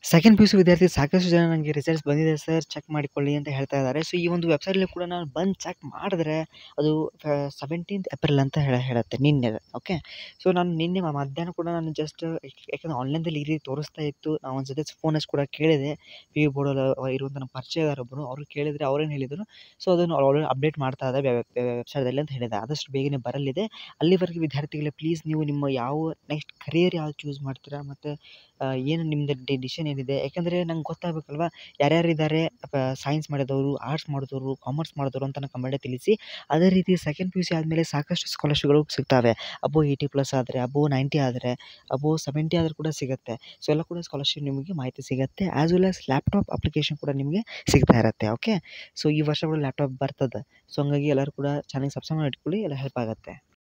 second P U C ವಿದ್ಯಾರ್ಥಿ ಸಾಕಷ್ಟು ಜನ ನನಗೆ ರಿಸಲ್ಟ್ಸ್ ಬಂದಿದೆ ಸರ್ ಚೆಕ್ ಮಾಡಿಕೊಳ್ಳಿ ಅಂತ ಹೇಳ್ತಾ ಇದ್ದಾರೆ ಸೊ ಈ ಒಂದು ವೆಬ್ಸೈಟಲ್ಲಿ ಕೂಡ ನಾನು ಬಂದು ಚೆಕ್ ಮಾಡಿದ್ರೆ ಅದು ಸೆವೆಂಟೀನ್ತ್ ಏಪ್ರಿಲ್ ಅಂತ ಹೇಳ ಹೇಳುತ್ತೆ ನಿನ್ನೆ ಓಕೆ ಸೊ ನಾನು ನಿನ್ನೆ ಮಧ್ಯಾಹ್ನ ಕೂಡ ನಾನು ಜಸ್ಟ್ ಯಾಕಂದ್ರೆ ಆನ್ಲೈನ್ದಲ್ಲಿ ಈ ರೀತಿ ತೋರಿಸ್ತಾ ಇತ್ತು ನಾವು ಒಂದು ಸತಿ ಫೋನ್ ಹಚ್ಚಿ ಕೂಡ ಕೇಳಿದೆ ಪಿ ಯು ಬೋರ್ಡಲ್ಲಿ ಇರುವಂಥ ನಮ್ಮ ಪರಿಚಯದವರೊಬ್ಬರು ಅವರು ಕೇಳಿದರೆ ಅವ್ರೇನು ಹೇಳಿದರು ಸೊ ಅದನ್ನು ಆಲ್ರೆಡಿ ಅಪ್ಡೇಟ್ ಮಾಡ್ತಾ ಇದೆ ವೆಬ್ಸೈಟಲ್ಲಿ ಅಂತ ಹೇಳಿದೆ ಆದಷ್ಟು ಬೇಗನೆ ಬರಲಿದೆ ಅಲ್ಲಿವರೆಗೆ ವಿದ್ಯಾರ್ಥಿಗಳೇ ಪ್ಲೀಸ್ ನೀವು ನಿಮ್ಮ ಯಾವ ನೆಕ್ಸ್ಟ್ ಕರಿಯರ್ ಯಾವ್ದು ಚೂಸ್ ಮಾಡ್ತೀರಾ ಮತ್ತು ಏನು ನಿಮ್ಮದು ಡಿಸಿಷನ್ ಏನಿದೆ ಯಾಕಂದರೆ ನಂಗೆ ಗೊತ್ತಾಗಬೇಕಲ್ವ ಯಾರ್ಯಾರು ಇದ್ದಾರೆ ಸೈನ್ಸ್ ಮಾಡಿದವರು ಆರ್ಟ್ಸ್ ಮಾಡಿದವರು ಕಾಮರ್ಸ್ ಮಾಡಿದವರು ಅಂತ ಕಮೆಂಟಲ್ಲಿ ತಿಳಿಸಿ ಅದೇ ರೀತಿ ಸೆಕೆಂಡ್ ಪಿ ಯು ಸಿ ಆದಮೇಲೆ ಸಾಕಷ್ಟು ಸ್ಕಾಲರ್ಶಿಪ್ಗಳು ಸಿಗ್ತವೆ ಅಬೋವ್ ಏಯ್ಟಿ ಪ್ಲಸ್ ಆದರೆ ಅಬೋವ್ ನೈಂಟಿ ಆದರೆ ಅಬೋವ್ ಸೆವೆಂಟಿ ಆದರೂ ಕೂಡ ಸಿಗುತ್ತೆ ಸೊ ಎಲ್ಲ ಕೂಡ ಸ್ಕಾಲರ್ಶಿಪ್ ನಿಮಗೆ ಮಾಹಿತಿ ಸಿಗುತ್ತೆ as well as laptop application ಕೂಡ ನಿಮಗೆ ಸಿಗ್ತಾ ಇರುತ್ತೆ ಓಕೆ ಸೊ ಈ ವರ್ಷ ಕೂಡ ಲ್ಯಾಪ್ಟಾಪ್ ಬರ್ತದೆ ಸೊ ಹಂಗಾಗಿ ಎಲ್ಲರೂ ಕೂಡ ಚೆನ್ನಾಗಿ ಸಬ್ಸ್ಕ್ರೈಬ್ ಮಾಡಿ ಇಟ್ಕೊಳ್ಳಿ ಎಲ್ಲ ಹೆಲ್ಪ್ ಆಗುತ್ತೆ